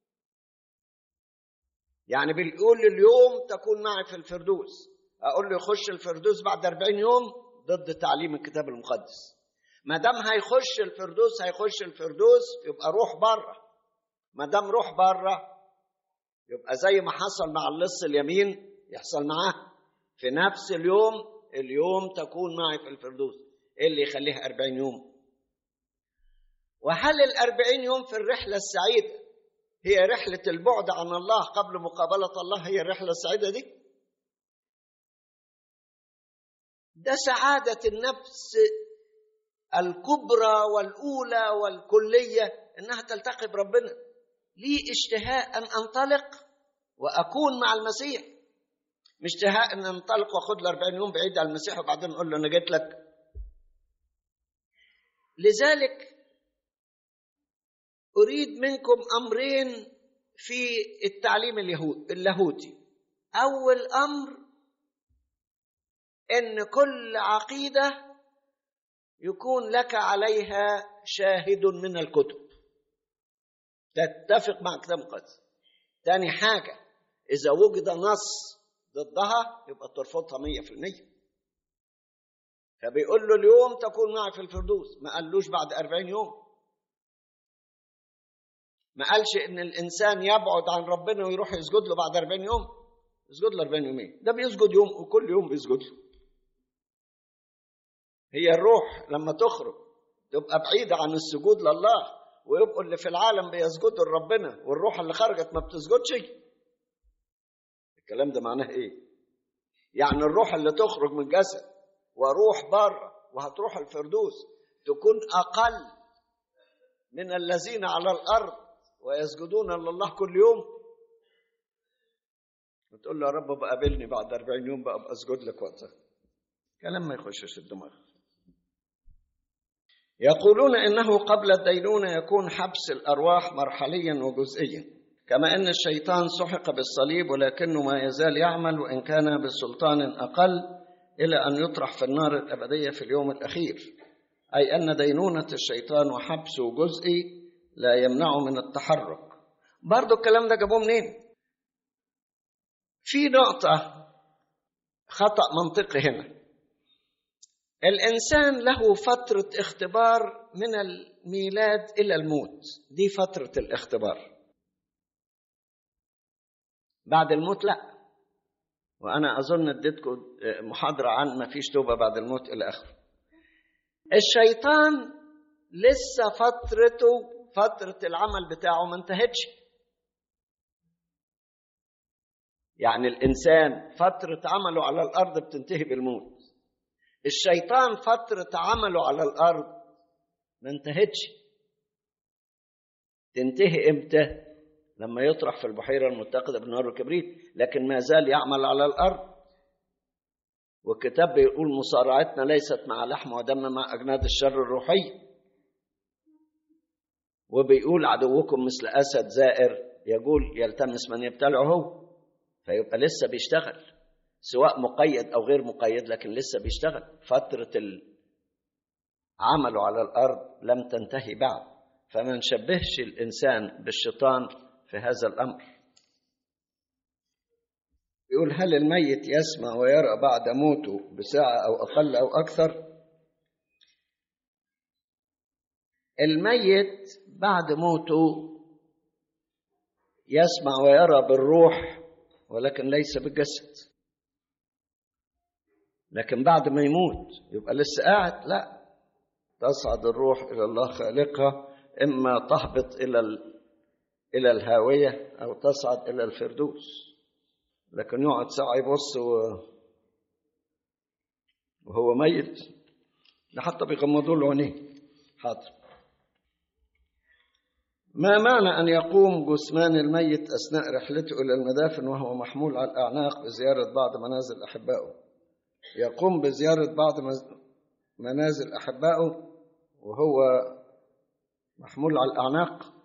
يعني بيقول اليوم تكون معي في الفردوس أقول له يخش الفردوس بعد 40 يوم ضد تعليم الكتاب المقدس ما دام هيخش الفردوس هيخش الفردوس يبقى روح بره ما دام روح بره يبقى زي ما حصل مع اللص اليمين يحصل معاه في نفس اليوم اليوم تكون معي في الفردوس ايه اللي يخليها أربعين يوم وهل الأربعين يوم في الرحلة السعيدة هي رحلة البعد عن الله قبل مقابلة الله هي الرحلة السعيدة دي ده سعادة النفس الكبرى والأولى والكلية إنها تلتقي بربنا لي اشتهاء أن أنطلق وأكون مع المسيح مش اشتهاء أن أنطلق وأخذ له 40 يوم بعيد عن المسيح وبعدين أقول له أنا جيت لك لذلك أريد منكم أمرين في التعليم اللاهوتي أول أمر إن كل عقيدة يكون لك عليها شاهد من الكتب تتفق مع كتاب المقدس تاني حاجة إذا وجد نص ضدها يبقى ترفضها مية في المية فبيقول له اليوم تكون معي في الفردوس ما قالوش بعد أربعين يوم ما قالش إن الإنسان يبعد عن ربنا ويروح يسجد له بعد أربعين يوم يسجد له أربعين يومين ده بيسجد يوم وكل يوم بيسجد له هي الروح لما تخرج تبقى بعيدة عن السجود لله ويبقوا اللي في العالم بيسجدوا لربنا والروح اللي خرجت ما بتسجدش الكلام ده معناه ايه يعني الروح اللي تخرج من الجسد وروح بره وهتروح الفردوس تكون اقل من الذين على الارض ويسجدون لله كل يوم وتقول له يا رب بقابلني بعد 40 يوم بقى اسجد لك وقتها كلام ما يخشش الدماغ يقولون انه قبل الدينونه يكون حبس الارواح مرحليا وجزئيا كما ان الشيطان سحق بالصليب ولكنه ما يزال يعمل وان كان بسلطان اقل إلى أن يطرح في النار الأبدية في اليوم الأخير أي أن دينونة الشيطان وحبسه جزئي لا يمنعه من التحرك برضو الكلام ده جابوه منين في نقطة خطأ منطقي هنا الإنسان له فترة اختبار من الميلاد إلى الموت دي فترة الاختبار بعد الموت لا وأنا أظن اديتكم محاضرة عن ما فيش توبة بعد الموت إلى آخره الشيطان لسه فترته فترة العمل بتاعه ما انتهتش يعني الإنسان فترة عمله على الأرض بتنتهي بالموت الشيطان فترة عمله على الأرض ما انتهتش تنتهي إمتى؟ لما يطرح في البحيرة المتقدة بالنار والكبريت لكن ما زال يعمل على الأرض والكتاب بيقول مصارعتنا ليست مع لحم ودم مع أجناد الشر الروحي وبيقول عدوكم مثل أسد زائر يقول يلتمس من يبتلعه هو فيبقى لسه بيشتغل سواء مقيد أو غير مقيد لكن لسه بيشتغل فترة عمله على الأرض لم تنتهي بعد فما نشبهش الإنسان بالشيطان في هذا الأمر يقول هل الميت يسمع ويرى بعد موته بساعة أو أقل أو أكثر الميت بعد موته يسمع ويرى بالروح ولكن ليس بالجسد لكن بعد ما يموت يبقى لسه قاعد لا تصعد الروح إلى الله خالقها إما تهبط إلى إلى الهاوية أو تصعد إلى الفردوس لكن يقعد ساعة يبص و... وهو ميت ده حتى بيغمضوا له عينيه حاضر ما معنى أن يقوم جثمان الميت أثناء رحلته إلى المدافن وهو محمول على الأعناق بزيارة بعض منازل أحبائه يقوم بزيارة بعض منازل أحبائه وهو محمول على الأعناق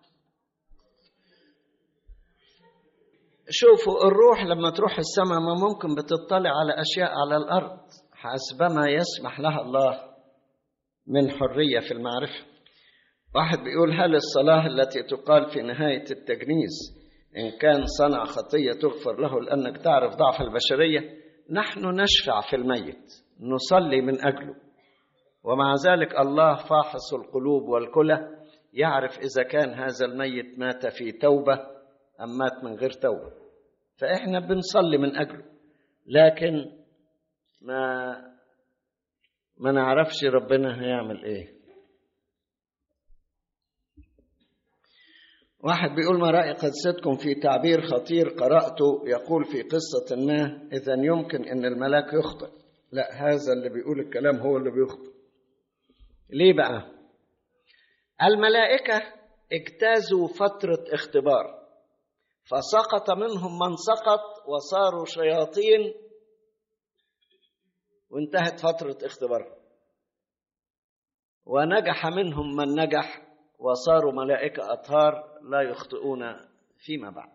شوفوا الروح لما تروح السماء ما ممكن بتطلع على أشياء على الأرض حسبما يسمح لها الله من حرية في المعرفة واحد بيقول هل الصلاة التي تقال في نهاية التجنيز إن كان صنع خطية تغفر له لأنك تعرف ضعف البشرية نحن نشفع في الميت نصلي من أجله ومع ذلك الله فاحص القلوب والكلى يعرف إذا كان هذا الميت مات في توبة أم مات من غير توبة فإحنا بنصلي من أجله لكن ما ما نعرفش ربنا هيعمل إيه واحد بيقول ما رأي قدستكم في تعبير خطير قرأته يقول في قصة ما إذا يمكن أن الملاك يخطئ لا هذا اللي بيقول الكلام هو اللي بيخطئ ليه بقى الملائكة اجتازوا فترة اختبار فسقط منهم من سقط وصاروا شياطين وانتهت فترة اختبار ونجح منهم من نجح وصاروا ملائكة أطهار لا يخطئون فيما بعد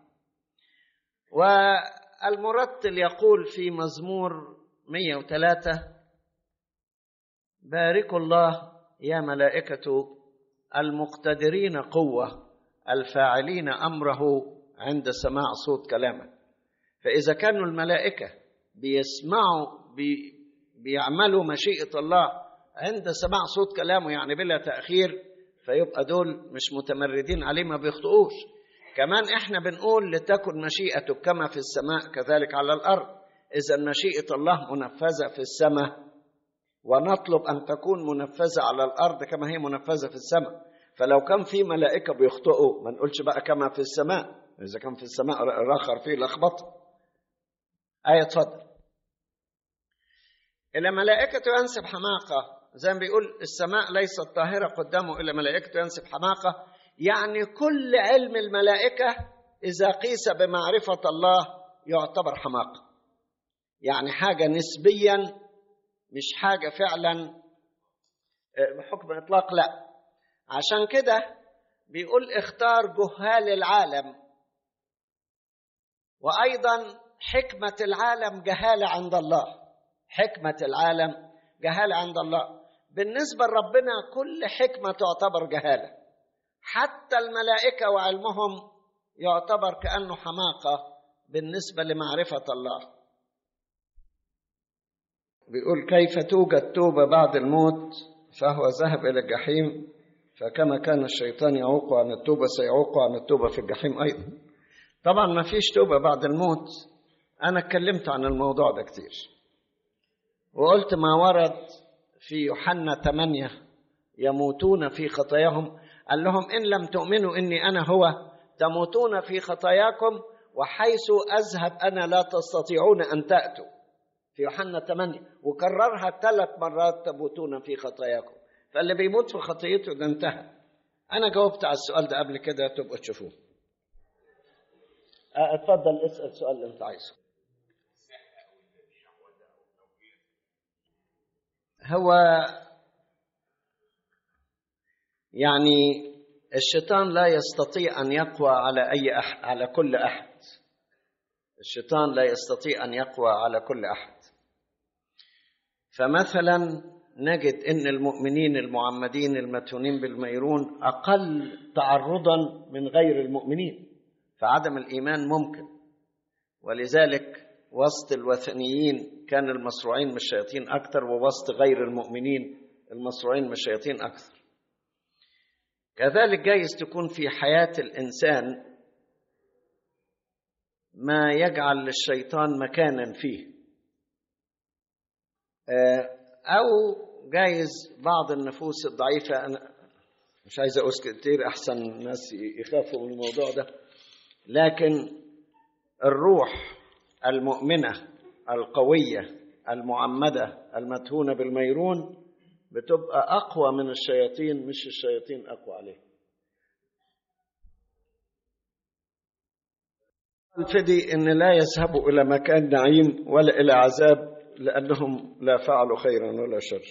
والمرتل يقول في مزمور 103 باركوا الله يا ملائكة المقتدرين قوة الفاعلين أمره عند سماع صوت كلامه فإذا كانوا الملائكة بيسمعوا بي بيعملوا مشيئة الله عند سماع صوت كلامه يعني بلا تأخير فيبقى دول مش متمردين عليه ما بيخطئوش كمان احنا بنقول لتكن مشيئتك كما في السماء كذلك على الارض اذا مشيئه الله منفذه في السماء ونطلب ان تكون منفذه على الارض كما هي منفذه في السماء فلو كان في ملائكه بيخطئوا ما نقولش بقى كما في السماء اذا كان في السماء رخر فيه لخبطه ايه اتفضل الى ملائكه ينسب حماقه زي ما بيقول السماء ليست طاهرة قدامه إلا ملائكته ينسب حماقة يعني كل علم الملائكة إذا قيس بمعرفة الله يعتبر حماقة يعني حاجة نسبيا مش حاجة فعلا بحكم إطلاق لا عشان كده بيقول اختار جهال العالم وأيضا حكمة العالم جهالة عند الله حكمة العالم جهالة عند الله بالنسبة لربنا كل حكمة تعتبر جهالة حتى الملائكة وعلمهم يعتبر كأنه حماقة بالنسبة لمعرفة الله بيقول كيف توجد توبة بعد الموت فهو ذهب إلى الجحيم فكما كان الشيطان يعوق عن التوبة سيعوق عن التوبة في الجحيم أيضا طبعا ما فيش توبة بعد الموت أنا اتكلمت عن الموضوع ده كتير وقلت ما ورد في يوحنا 8 يموتون في خطاياهم قال لهم إن لم تؤمنوا إني أنا هو تموتون في خطاياكم وحيث أذهب أنا لا تستطيعون أن تأتوا في يوحنا 8 وكررها ثلاث مرات تموتون في خطاياكم فاللي بيموت في خطيته ده انتهى أنا جاوبت على السؤال ده قبل كده تبقوا تشوفوه اتفضل اسأل السؤال اللي أنت عايزه هو يعني الشيطان لا يستطيع ان يقوى على اي أحد على كل احد الشيطان لا يستطيع ان يقوى على كل احد فمثلا نجد ان المؤمنين المعمدين المتونين بالميرون اقل تعرضا من غير المؤمنين فعدم الايمان ممكن ولذلك وسط الوثنيين كان المصروعين من الشياطين اكثر ووسط غير المؤمنين المصروعين من الشياطين اكثر كذلك جايز تكون في حياة الإنسان ما يجعل للشيطان مكانا فيه أو جايز بعض النفوس الضعيفة أنا مش عايز أقول كتير أحسن الناس يخافوا من الموضوع ده لكن الروح المؤمنة القوية المعمدة المدهونة بالميرون بتبقى أقوى من الشياطين مش الشياطين أقوى عليه الفدي إن لا يذهبوا إلى مكان نعيم ولا إلى عذاب لأنهم لا فعلوا خيرا ولا شر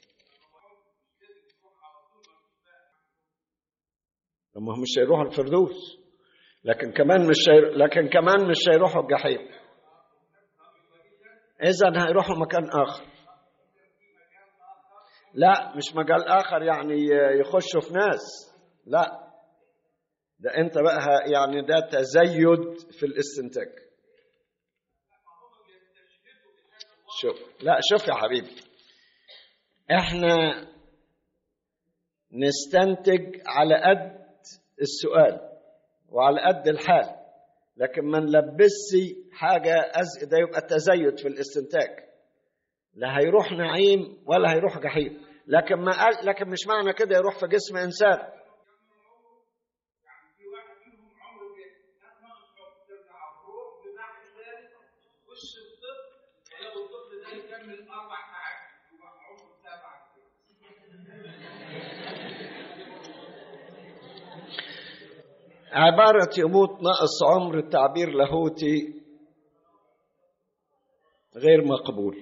هم مش هيروحوا الفردوس لكن كمان مش هير... لكن كمان مش هيروحوا الجحيم إذا هيروحوا مكان آخر لا مش مجال آخر يعني يخشوا في ناس لا ده أنت بقى يعني ده تزيد في الاستنتاج شوف لا شوف يا حبيبي احنا نستنتج على قد السؤال وعلى قد الحال لكن ما نلبسي حاجة أز... ده يبقى تزيد في الاستنتاج لا هيروح نعيم ولا هيروح جحيم لكن ما قال لكن مش معنى كده يروح في جسم انسان عبارة يموت نقص عمر التعبير لاهوتي غير مقبول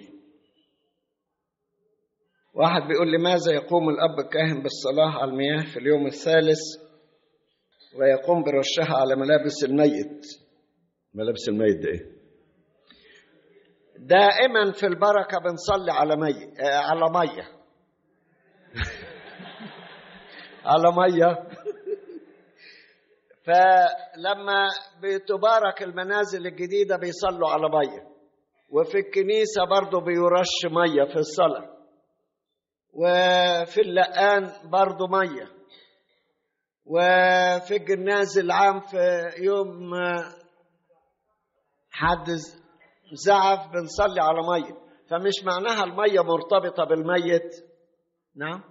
واحد بيقول لماذا يقوم الأب الكاهن بالصلاة على المياه في اليوم الثالث ويقوم برشها على ملابس الميت ملابس الميت ده ايه دائما في البركة بنصلي على مي آه على مية على مية فلما بتبارك المنازل الجديدة بيصلوا على مية وفي الكنيسة برضه بيرش مية في الصلاة وفي اللقان برضه مية وفي الجناز العام في يوم حد زعف بنصلي على مية فمش معناها المية مرتبطة بالميت نعم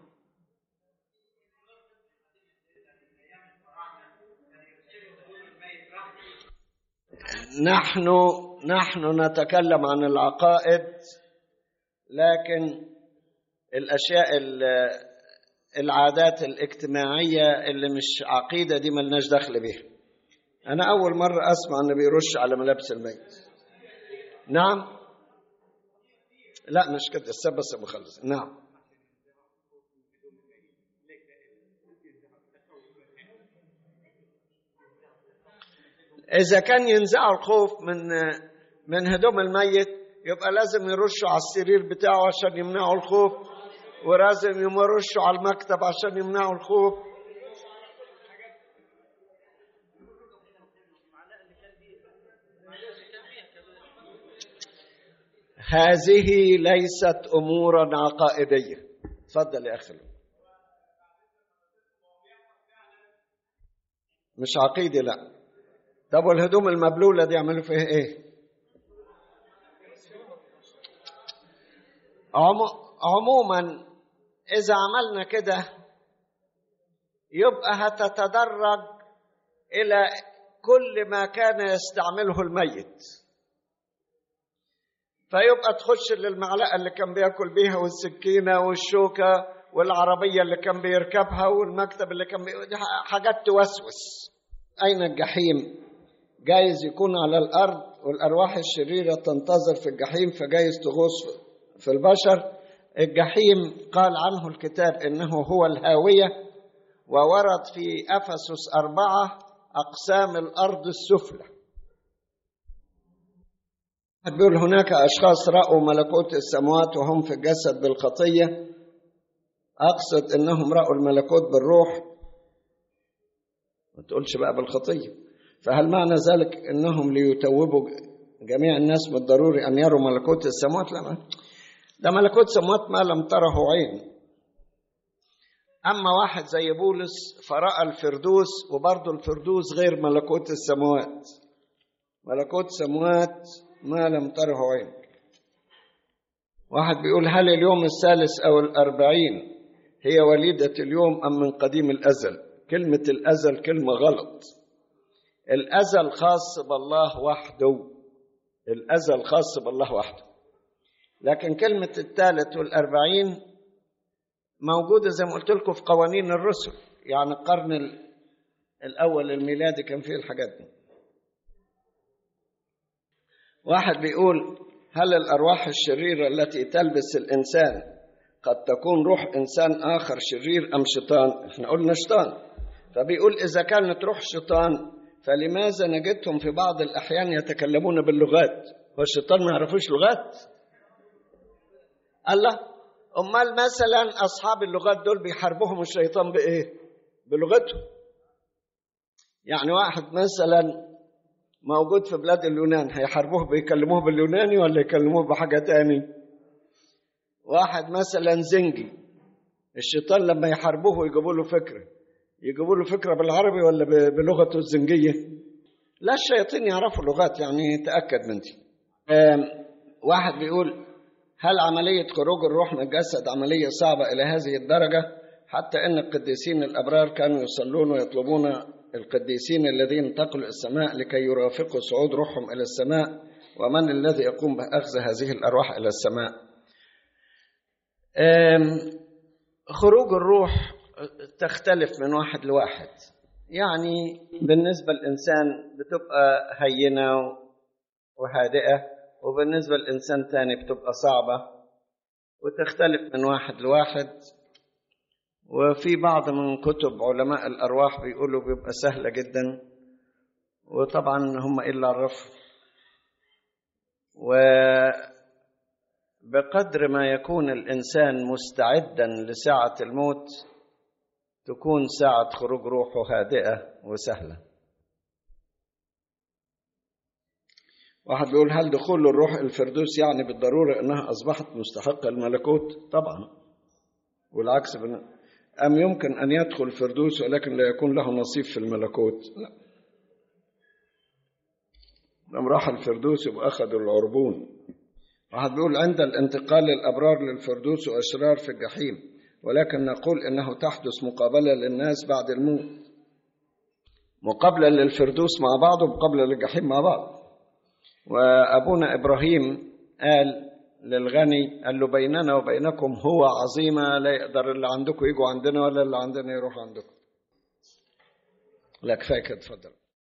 نحن نحن نتكلم عن العقائد لكن الاشياء العادات الاجتماعيه اللي مش عقيده دي ملناش دخل بيها انا اول مره اسمع انه بيرش على ملابس الميت نعم لا مش كده السبب بس مخلص نعم إذا كان ينزع الخوف من من هدوم الميت يبقى لازم يرشوا على السرير بتاعه عشان يمنعوا الخوف ولازم يرشوا على المكتب عشان يمنعوا الخوف هذه ليست امورا عقائديه تفضل يا اخي مش عقيدي لا طب والهدوم المبلوله دي يعملوا فيها ايه عموما اذا عملنا كده يبقى هتتدرج الى كل ما كان يستعمله الميت فيبقى تخش للمعلقه اللي كان بياكل بيها والسكينه والشوكه والعربيه اللي كان بيركبها والمكتب اللي كان بي... حاجات توسوس اين الجحيم جايز يكون على الارض والارواح الشريره تنتظر في الجحيم فجايز تغوص في البشر الجحيم قال عنه الكتاب انه هو الهاويه وورد في افسس اربعه اقسام الارض السفلى بيقول هناك اشخاص راوا ملكوت السماوات وهم في الجسد بالخطيه اقصد انهم راوا الملكوت بالروح ما تقولش بقى بالخطيه فهل معنى ذلك انهم ليتوبوا جميع الناس بالضروري ان يروا ملكوت السماوات لا ده ملكوت السماوات ما لم تره عين اما واحد زي بولس فراى الفردوس وبرضه الفردوس غير ملكوت السماوات ملكوت السماوات ما لم تره عين واحد بيقول هل اليوم الثالث أو الأربعين هي وليدة اليوم أم من قديم الأزل كلمة الأزل كلمة غلط الأزل خاص بالله وحده الأزل خاص بالله وحده لكن كلمة الثالث والأربعين موجودة زي ما قلت لكم في قوانين الرسل يعني القرن الأول الميلادي كان فيه الحاجات دي واحد بيقول هل الأرواح الشريرة التي تلبس الإنسان قد تكون روح إنسان آخر شرير أم شيطان احنا قلنا شيطان فبيقول إذا كانت روح شيطان فلماذا نجدهم في بعض الأحيان يتكلمون باللغات والشيطان ما يعرفوش لغات الله أمال مثلا أصحاب اللغات دول بيحاربوهم الشيطان بإيه بلغتهم يعني واحد مثلا موجود في بلاد اليونان هيحاربوه بيكلموه باليوناني ولا يكلموه بحاجة تاني واحد مثلا زنجي الشيطان لما يحاربوه ويجيبوا له فكرة يجيبوا له فكرة بالعربي ولا بلغته الزنجية لا الشياطين يعرفوا لغات يعني تأكد من دي واحد بيقول هل عملية خروج الروح من الجسد عملية صعبة إلى هذه الدرجة حتى أن القديسين الأبرار كانوا يصلون ويطلبون القديسين الذين انتقلوا السماء لكي يرافقوا صعود روحهم إلى السماء ومن الذي يقوم بأخذ هذه الأرواح إلى السماء خروج الروح تختلف من واحد لواحد يعني بالنسبة للإنسان بتبقى هينة وهادئة وبالنسبة لإنسان تاني بتبقى صعبة وتختلف من واحد لواحد وفي بعض من كتب علماء الأرواح بيقولوا بيبقى سهلة جدا وطبعا هم إلا عرفوا وبقدر ما يكون الإنسان مستعدا لساعة الموت تكون ساعة خروج روحه هادئة وسهلة واحد بيقول هل دخول الروح الفردوس يعني بالضرورة أنها أصبحت مستحقة الملكوت طبعا والعكس بن... أم يمكن أن يدخل الفردوس ولكن لا يكون له نصيب في الملكوت لا لما راح الفردوس يبقى أخذوا العربون واحد بيقول عند الانتقال الأبرار للفردوس وأشرار في الجحيم ولكن نقول إنه تحدث مقابلة للناس بعد الموت مقابلة للفردوس مع بعض ومقابلة للجحيم مع بعض وأبونا إبراهيم قال للغني قال له بيننا وبينكم هو عظيمة لا يقدر اللي عندكم يجوا عندنا ولا اللي عندنا يروح عندكم لا كفاية كده اتفضل